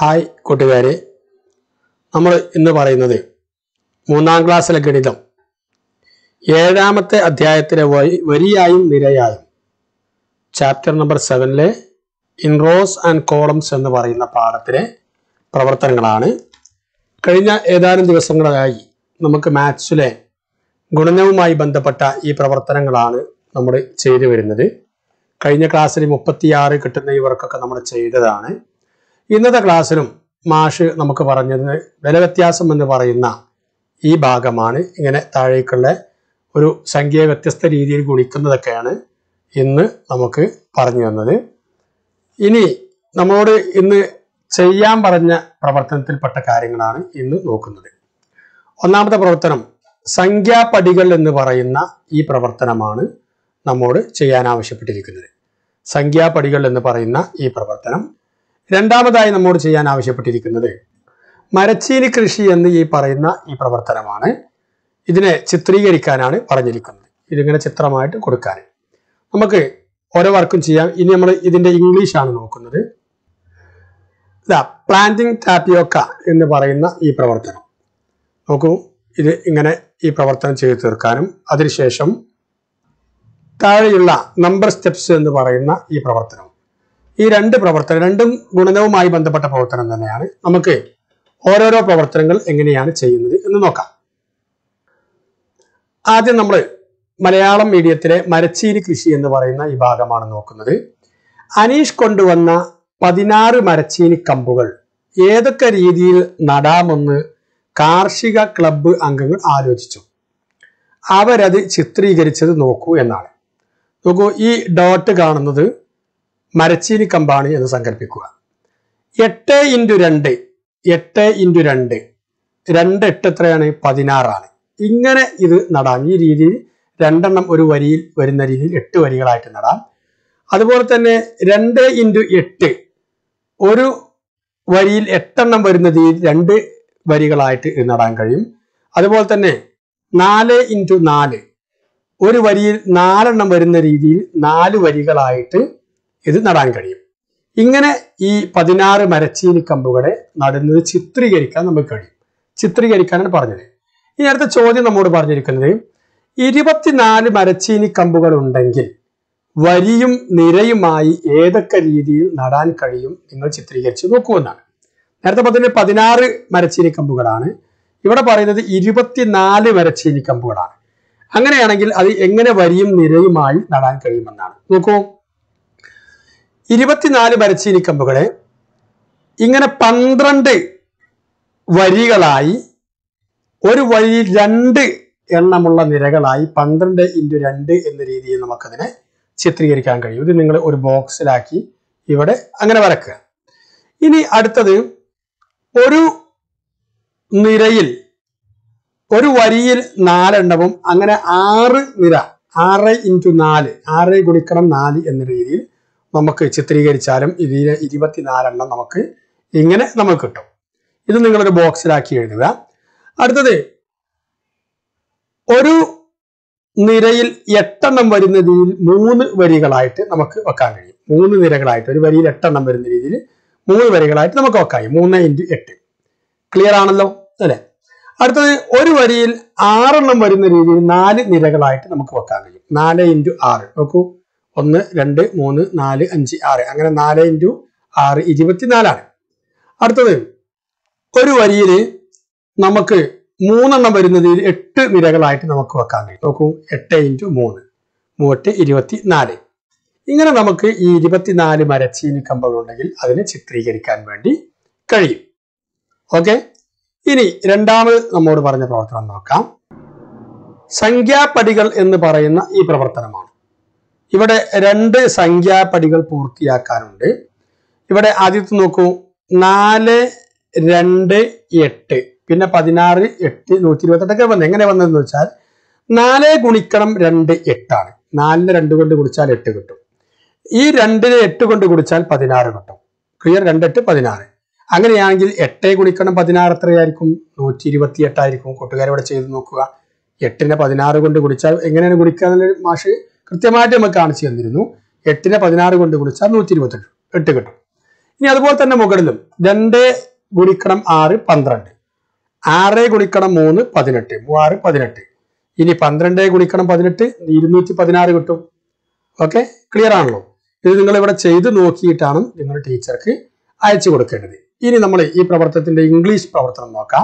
hi കൂട്ടുകാരെ നമ്മൾ ഇന്ന് പറയുന്നത് മൂന്നാം ക്ലാസ്സിലെ ഗണിതം ഏഴാമത്തെ അധ്യായത്തിലെ വരി- വരിയായും നിരയായും ചാപ്റ്റർ നമ്പർ സെവനിലെ ഇൻറോസ് ആൻഡ് കോളംസ് എന്ന് പറയുന്ന പാഠത്തിലെ പ്രവർത്തനങ്ങളാണ് കഴിഞ്ഞ ഏതാനും ദിവസങ്ങളായി നമുക്ക് മാത്സിലെ ഗുണനവുമായി ബന്ധപ്പെട്ട ഈ പ്രവർത്തനങ്ങളാണ് നമ്മൾ ചെയ്തു വരുന്നത് കഴിഞ്ഞ ക്ലാസ്സിൽ മുപ്പത്തിയാറ് കിട്ടുന്ന ഇവർക്കൊക്കെ നമ്മൾ ചെയ്തതാണ് ഇന്നത്തെ ക്ലാസ്സിലും മാഷ് നമുക്ക് പറഞ്ഞത് ബലവ്യത്യാസം എന്ന് പറയുന്ന ഈ ഭാഗമാണ് ഇങ്ങനെ താഴേക്കുള്ള ഒരു സംഖ്യ വ്യത്യസ്ത രീതിയിൽ ഗുണിക്കുന്നതൊക്കെയാണ് ഇന്ന് നമുക്ക് പറഞ്ഞു തന്നത് ഇനി നമ്മളോട് ഇന്ന് ചെയ്യാൻ പറഞ്ഞ പ്രവർത്തനത്തിൽപ്പെട്ട കാര്യങ്ങളാണ് ഇന്ന് നോക്കുന്നത് ഒന്നാമത്തെ പ്രവർത്തനം സംഖ്യാപടികൾ എന്ന് പറയുന്ന ഈ പ്രവർത്തനമാണ് നമ്മോട് ചെയ്യാൻ ആവശ്യപ്പെട്ടിരിക്കുന്നത് സംഖ്യാപടികൾ എന്ന് പറയുന്ന ഈ പ്രവർത്തനം രണ്ടാമതായി നമ്മോട് ചെയ്യാൻ ആവശ്യപ്പെട്ടിരിക്കുന്നത് മരച്ചീനി കൃഷി എന്ന് ഈ പറയുന്ന ഈ പ്രവർത്തനമാണ് ഇതിനെ ചിത്രീകരിക്കാനാണ് പറഞ്ഞിരിക്കുന്നത് ഇതിങ്ങനെ ചിത്രമായിട്ട് കൊടുക്കാൻ നമുക്ക് ഓരോ വർക്കും ചെയ്യാം ഇനി നമ്മൾ ഇതിന്റെ ഇംഗ്ലീഷ് ആണ് നോക്കുന്നത് ഇതാ പ്ലാന്റിംഗ് ടാപ്പിയോക്ക എന്ന് പറയുന്ന ഈ പ്രവർത്തനം നോക്കൂ ഇത് ഇങ്ങനെ ഈ പ്രവർത്തനം ചെയ്തു തീർക്കാനും അതിനുശേഷം താഴെയുള്ള നമ്പർ സ്റ്റെപ്സ് എന്ന് പറയുന്ന ഈ പ്രവർത്തനം ഈ രണ്ട് പ്രവർത്തനം രണ്ടും ഗുണനവുമായി ബന്ധപ്പെട്ട പ്രവർത്തനം തന്നെയാണ് നമുക്ക് ഓരോരോ പ്രവർത്തനങ്ങൾ എങ്ങനെയാണ് ചെയ്യുന്നത് എന്ന് നോക്കാം ആദ്യം നമ്മൾ മലയാളം മീഡിയത്തിലെ മരച്ചീനി കൃഷി എന്ന് പറയുന്ന ഈ ഭാഗമാണ് നോക്കുന്നത് അനീഷ് കൊണ്ടുവന്ന പതിനാറ് മരച്ചീനി കമ്പുകൾ ഏതൊക്കെ രീതിയിൽ നടാമെന്ന് കാർഷിക ക്ലബ്ബ് അംഗങ്ങൾ ആലോചിച്ചു അവരത് ചിത്രീകരിച്ചത് നോക്കൂ എന്നാണ് നോക്കൂ ഈ ഡോട്ട് കാണുന്നത് മരച്ചീനി കമ്പാണ് എന്ന് സങ്കല്പിക്കുക എട്ട് ഇൻറ്റു രണ്ട് എട്ട് ഇൻറ്റു രണ്ട് രണ്ട് എട്ട് എത്രയാണ് പതിനാറാണ് ഇങ്ങനെ ഇത് നടാം ഈ രീതിയിൽ രണ്ടെണ്ണം ഒരു വരിയിൽ വരുന്ന രീതിയിൽ എട്ട് വരികളായിട്ട് നടാം അതുപോലെ തന്നെ രണ്ട് ഇൻറ്റു എട്ട് ഒരു വരിയിൽ എട്ടെണ്ണം വരുന്ന രീതിയിൽ രണ്ട് വരികളായിട്ട് ഇത് നടാൻ കഴിയും അതുപോലെ തന്നെ നാല് ഇൻറ്റു നാല് ഒരു വരിയിൽ നാലെണ്ണം വരുന്ന രീതിയിൽ നാല് വരികളായിട്ട് ഇത് നടാൻ കഴിയും ഇങ്ങനെ ഈ പതിനാറ് മരച്ചീനി കമ്പുകളെ നടുന്നത് ചിത്രീകരിക്കാൻ നമുക്ക് കഴിയും ചിത്രീകരിക്കാനാണ് പറഞ്ഞത് ഇനി അടുത്ത ചോദ്യം നമ്മോട് പറഞ്ഞിരിക്കുന്നത് ഇരുപത്തിനാല് മരച്ചീനി കമ്പുകൾ ഉണ്ടെങ്കിൽ വരിയും നിരയുമായി ഏതൊക്കെ രീതിയിൽ നടാൻ കഴിയും നിങ്ങൾ ചിത്രീകരിച്ച് നോക്കൂ എന്നാണ് നേരത്തെ പറഞ്ഞത് പതിനാറ് മരച്ചീനി കമ്പുകളാണ് ഇവിടെ പറയുന്നത് ഇരുപത്തിനാല് മരച്ചീനി കമ്പുകളാണ് അങ്ങനെയാണെങ്കിൽ അത് എങ്ങനെ വരിയും നിരയുമായി നടാൻ കഴിയുമെന്നാണ് നോക്കൂ ഇരുപത്തിനാല് മരച്ചീനി കമ്പുകളെ ഇങ്ങനെ പന്ത്രണ്ട് വരികളായി ഒരു വരിയിൽ രണ്ട് എണ്ണമുള്ള നിരകളായി പന്ത്രണ്ട് ഇൻറ്റു രണ്ട് എന്ന രീതിയിൽ നമുക്കതിനെ ചിത്രീകരിക്കാൻ കഴിയും ഇത് നിങ്ങൾ ഒരു ബോക്സിലാക്കി ഇവിടെ അങ്ങനെ വരക്കുക ഇനി അടുത്തത് ഒരു നിരയിൽ ഒരു വരിയിൽ നാലെണ്ണവും അങ്ങനെ ആറ് നിര ആറ് ഇൻറ്റു നാല് ആറ് ഗുണിക്കണം നാല് എന്ന രീതിയിൽ നമുക്ക് ചിത്രീകരിച്ചാലും ഇതിലെ ഇരുപത്തിനാലെണ്ണം നമുക്ക് ഇങ്ങനെ നമുക്ക് കിട്ടും ഇത് നിങ്ങളൊരു ബോക്സിലാക്കി എഴുതുക അടുത്തത് ഒരു നിരയിൽ എട്ടെണ്ണം വരുന്ന രീതിയിൽ മൂന്ന് വരികളായിട്ട് നമുക്ക് വെക്കാൻ കഴിയും മൂന്ന് നിരകളായിട്ട് ഒരു വരിയിൽ എട്ടെണ്ണം വരുന്ന രീതിയിൽ മൂന്ന് വരികളായിട്ട് നമുക്ക് വെക്കാൻ കഴിയും മൂന്ന് ഇൻറ്റു എട്ട് ക്ലിയർ ആണല്ലോ അല്ലെ അടുത്തത് ഒരു വരിയിൽ ആറെണ്ണം വരുന്ന രീതിയിൽ നാല് നിരകളായിട്ട് നമുക്ക് വെക്കാൻ കഴിയും നാല് ഇൻറ്റു ആറ് നോക്കൂ ഒന്ന് രണ്ട് മൂന്ന് നാല് അഞ്ച് ആറ് അങ്ങനെ നാല് ഇൻറ്റു ആറ് ഇരുപത്തിനാലാണ് അടുത്തത് ഒരു വരിയിൽ നമുക്ക് മൂന്നെണ്ണം വരുന്നതിൽ എട്ട് നിരകളായിട്ട് നമുക്ക് വെക്കാൻ കഴിയും നോക്കൂ എട്ട് ഇൻറ്റു മൂന്ന് മൂവെട്ട് ഇരുപത്തി നാല് ഇങ്ങനെ നമുക്ക് ഈ ഇരുപത്തിനാല് മരച്ചീനി കമ്പുകളുണ്ടെങ്കിൽ അതിനെ ചിത്രീകരിക്കാൻ വേണ്ടി കഴിയും ഓക്കെ ഇനി രണ്ടാമത് നമ്മോട് പറഞ്ഞ പ്രവർത്തനം നോക്കാം സംഖ്യാപടികൾ എന്ന് പറയുന്ന ഈ പ്രവർത്തനമാണ് ഇവിടെ രണ്ട് സംഖ്യാപടികൾ പൂർത്തിയാക്കാനുണ്ട് ഇവിടെ ആദ്യത്തെ നോക്കൂ നാല് രണ്ട് എട്ട് പിന്നെ പതിനാറ് എട്ട് നൂറ്റി ഇരുപത്തെട്ടൊക്കെ വന്നത് എങ്ങനെ വന്നതെന്ന് വെച്ചാൽ നാല് ഗുണിക്കണം രണ്ട് എട്ടാണ് നാലിന് രണ്ട് കൊണ്ട് ഗുണിച്ചാൽ എട്ട് കിട്ടും ഈ രണ്ടിന് എട്ട് കൊണ്ട് ഗുണിച്ചാൽ പതിനാറ് കിട്ടും ക്ലിയർ രണ്ടെട്ട് പതിനാറ് അങ്ങനെയാണെങ്കിൽ എട്ട് ഗുണിക്കണം പതിനാറ് എത്രയായിരിക്കും നൂറ്റി ഇരുപത്തി എട്ടായിരിക്കും കൂട്ടുകാരോടെ ചെയ്ത് നോക്കുക എട്ടിനെ പതിനാറ് കൊണ്ട് ഗുണിച്ചാൽ എങ്ങനെയാണ് ഗുണിക്കുക എന്നുള്ള മാഷ് കൃത്യമായിട്ട് നമുക്ക് കാണിച്ചു തന്നിരുന്നു എട്ടിനെ പതിനാറ് കൊണ്ട് ഗുണിച്ചാൽ നൂറ്റി ഇരുപത്തെട്ട് എട്ട് കിട്ടും ഇനി അതുപോലെ തന്നെ മുകളിലും രണ്ട് ഗുണിക്കണം ആറ് പന്ത്രണ്ട് ആറ് ഗുണിക്കണം മൂന്ന് പതിനെട്ട് മൂവാറ് പതിനെട്ട് ഇനി പന്ത്രണ്ട് ഗുണിക്കണം പതിനെട്ട് ഇരുന്നൂറ്റി പതിനാറ് കിട്ടും ഓക്കെ ക്ലിയർ ആണല്ലോ ഇത് നിങ്ങൾ ഇവിടെ ചെയ്ത് നോക്കിയിട്ടാണ് നിങ്ങൾ ടീച്ചർക്ക് അയച്ചു കൊടുക്കേണ്ടത് ഇനി നമ്മൾ ഈ പ്രവർത്തനത്തിന്റെ ഇംഗ്ലീഷ് പ്രവർത്തനം നോക്കാം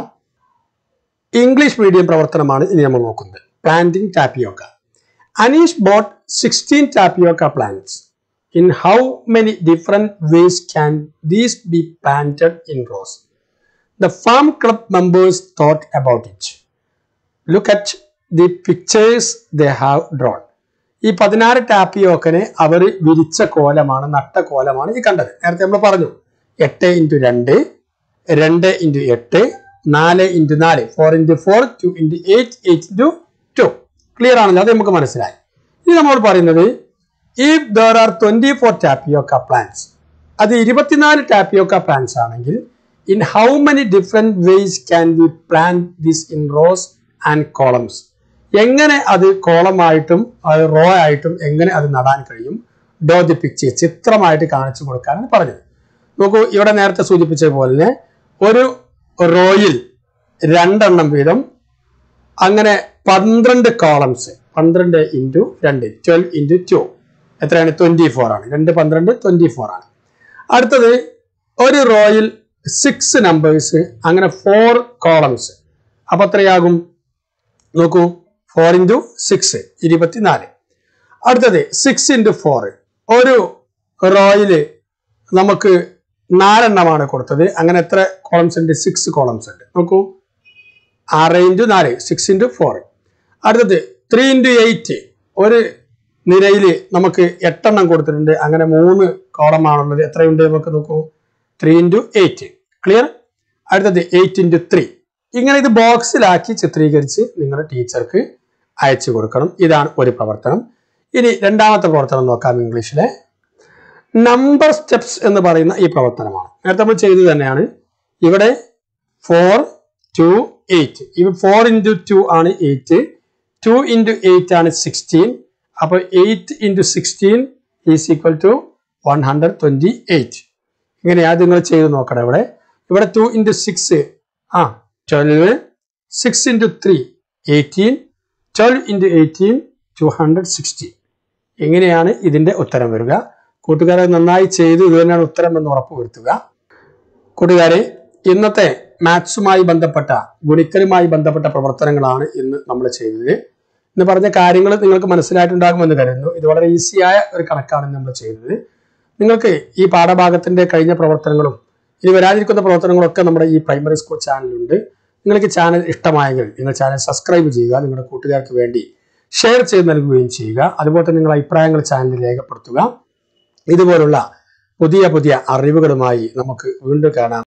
ഇംഗ്ലീഷ് മീഡിയം പ്രവർത്തനമാണ് ഇനി നമ്മൾ നോക്കുന്നത് planting tapioca Aneesh bought sixteen tapioca plants in how many different ways can these be planted in rows the farm club members thought about it look at the pictures they have drawn ഈ പതിനാറ് ടാപ്പിയോക്കനെ അവർ വിരിച്ച കോലമാണ് നട്ട കോലമാണ് ഈ കണ്ടത് നേരത്തെ നമ്മൾ പറഞ്ഞു എട്ട് ഇൻറ്റു രണ്ട് രണ്ട് ഇൻറ്റു എട്ട് നാല് ഇൻറ്റു നാല് four into four two into eight eight into two clear ആണല്ലോ അത് നമുക്ക് മനസ്സിലായി ഇനി നമ്മൾ പറയുന്നത് if there are twenty four tapioca plants അത് ഇരുപത്തിനാല് ടാപ്പിയോക്ക പ്ലാന്റ്സ് ആണെങ്കിൽ in how many different ways can we plan this in rows and columns എങ്ങനെ അത് കോളമായിട്ടും അത് റോ ആയിട്ടും എങ്ങനെ അത് നടാൻ കഴിയും ഡോ ദി പിക്ചർ ചിത്രമായിട്ട് കാണിച്ചു കൊടുക്കാനാണ് പറഞ്ഞത് നോക്കൂ ഇവിടെ നേരത്തെ സൂചിപ്പിച്ച പോലെ ഒരു റോയിൽ രണ്ടെണ്ണം വീതം അങ്ങനെ പന്ത്രണ്ട് കോളംസ് പന്ത്രണ്ട് ഇൻറ്റു രണ്ട് ട്വൽവ് ഇൻറ്റു ടു എത്രയാണ് ട്വന്റി ഫോർ ആണ് രണ്ട് പന്ത്രണ്ട് ട്വന്റി ഫോർ ആണ് അടുത്തത് ഒരു റോയിൽ സിക്സ് നമ്പേഴ്സ് അങ്ങനെ ഫോർ കോളംസ് അപ്പൊ എത്രയാകും നോക്കൂ ഫോർ ഇൻറ്റു സിക്സ് ഇരുപത്തിനാല് അടുത്തത് സിക്സ് ഇൻറ്റു ഫോർ ഒരു റോയില് നമുക്ക് നാലെണ്ണമാണ് കൊടുത്തത് അങ്ങനെ എത്ര കോളംസ് ഉണ്ട് സിക്സ് കോളംസ് ഉണ്ട് നോക്കൂ ആറ് ഇൻറ്റു നാല് സിക്സ് ഇൻറ്റു ഫോർ അടുത്തത് ത്രീ ഇൻറ്റു എയ്റ്റ് ഒരു നിരയിൽ നമുക്ക് എട്ടെണ്ണം കൊടുത്തിട്ടുണ്ട് അങ്ങനെ മൂന്ന് കോളമാണുള്ളത് എത്രയുണ്ട് നമുക്ക് നോക്കൂ ത്രീ ഇൻറ്റു എയ്റ്റ് ക്ലിയർ അടുത്തത് എയ്റ്റ് ഇൻറ്റു ത്രീ ഇങ്ങനെ ഇത് ബോക്സിലാക്കി ചിത്രീകരിച്ച് നിങ്ങളുടെ ടീച്ചർക്ക് അയച്ചു കൊടുക്കണം ഇതാണ് ഒരു പ്രവർത്തനം ഇനി രണ്ടാമത്തെ പ്രവർത്തനം നോക്കാം ഇംഗ്ലീഷിലെ നമ്പർ സ്റ്റെപ്സ് എന്ന് പറയുന്ന ഈ പ്രവർത്തനമാണ് നേരത്തെ നമ്മൾ ചെയ്തു തന്നെയാണ് ഇവിടെ ഫോർ ടു എയ്റ്റ് ഇവ ഫോർ ഇൻറ്റു ടു ആണ് എയ്റ്റ് ടു ഇൻറ്റു എയ്റ്റ് ആണ് സിക്സ്റ്റീൻ അപ്പോൾ eight into sixteen is equal to one hundred twenty eight ഇങ്ങനെയാ നിങ്ങൾ ചെയ്ത് നോക്കണം ഇവിടെ ഇവിടെ ടു ഇൻറ്റു സിക്സ് ആ twelve six into three eighteen twelve into eighteen two hundred sixteen എങ്ങനെയാണ് ഇതിന്റെ ഉത്തരം വരിക കൂട്ടുകാരെ നന്നായി ചെയ്തു ഇത് തന്നെയാണ് ഉത്തരം എന്ന് ഉറപ്പുവരുത്തുക കൂട്ടുകാരെ ഇന്നത്തെ മാത്സുമായി ബന്ധപ്പെട്ട ഗുണിക്കലുമായി ബന്ധപ്പെട്ട പ്രവർത്തനങ്ങളാണ് ഇന്ന് നമ്മൾ ചെയ്തത് ഇന്ന് പറഞ്ഞ കാര്യങ്ങൾ നിങ്ങൾക്ക് മനസ്സിലായിട്ടുണ്ടാകുമെന്ന് കരുതുന്നു ഇത് വളരെ ഈസിയായ ഒരു കണക്കാണ് നമ്മൾ ചെയ്തത് നിങ്ങൾക്ക് ഈ പാഠഭാഗത്തിന്റെ കഴിഞ്ഞ പ്രവർത്തനങ്ങളും ഇനി വരാതിരിക്കുന്ന പ്രവർത്തനങ്ങളൊക്കെ നമ്മുടെ ഈ പ്രൈമറി സ്കൂൾ ചാനലുണ്ട് നിങ്ങൾക്ക് ചാനൽ ഇഷ്ടമായെങ്കിൽ നിങ്ങൾ ചാനൽ സബ്സ്ക്രൈബ് ചെയ്യുക നിങ്ങളുടെ കൂട്ടുകാർക്ക് വേണ്ടി ഷെയർ ചെയ്ത് നൽകുകയും ചെയ്യുക അതുപോലെ തന്നെ നിങ്ങളുടെ അഭിപ്രായങ്ങൾ ചാനലിൽ രേഖപ്പെടുത്തുക ഇതുപോലുള്ള പുതിയ പുതിയ അറിവുകളുമായി നമുക്ക് വീണ്ടും കാണാം